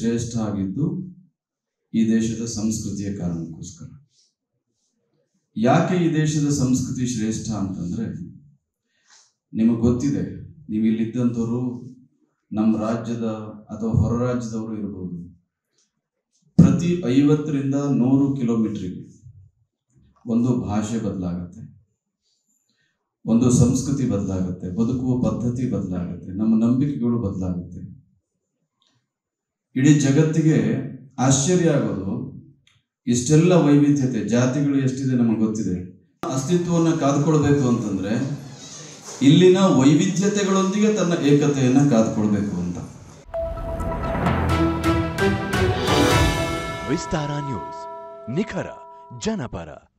ಶ್ರೇಷ್ಠ ಆಗಿದ್ದು ಈ ದೇಶದ ಸಂಸ್ಕೃತಿಯ ಕಾರಣಕ್ಕೋಸ್ಕರ ಯಾಕೆ ಈ ದೇಶದ ಸಂಸ್ಕೃತಿ ಶ್ರೇಷ್ಠ ಅಂತಂದ್ರೆ ನಿಮಗೆ ಗೊತ್ತಿದೆ ನೀವು ಇಲ್ಲಿದ್ದಂಥವ್ರು ನಮ್ಮ ರಾಜ್ಯದ ಅಥವಾ ಹೊರ ರಾಜ್ಯದವರು ಇರಬಹುದು ಪ್ರತಿ ಐವತ್ತರಿಂದ ನೂರು ಕಿಲೋಮೀಟ್ರಿಗೆ ಒಂದು ಭಾಷೆ ಬದಲಾಗುತ್ತೆ ಒಂದು ಸಂಸ್ಕೃತಿ ಬದಲಾಗುತ್ತೆ ಬದುಕುವ ಪದ್ಧತಿ ಬದಲಾಗುತ್ತೆ ನಮ್ಮ ನಂಬಿಕೆಗಳು ಬದಲಾಗುತ್ತೆ ಇಡೀ ಜಗತ್ತಿಗೆ ಆಶ್ಚರ್ಯ ಆಗೋದು ಇಷ್ಟೆಲ್ಲ ವೈವಿಧ್ಯತೆ ಜಾತಿಗಳು ಎಷ್ಟಿದೆ ನಮಗೆ ಗೊತ್ತಿದೆ ಅಸ್ತಿತ್ವವನ್ನು ಕಾದ್ಕೊಳ್ಬೇಕು ಅಂತಂದ್ರೆ ಇಲ್ಲಿನ ವೈವಿಧ್ಯತೆಗಳೊಂದಿಗೆ ತನ್ನ ಏಕತೆಯನ್ನು ಕಾದ್ಕೊಳ್ಬೇಕು ಅಂತ ವಿಸ್ತಾರ ನ್ಯೂಸ್ ನಿಖರ ಜನಪರ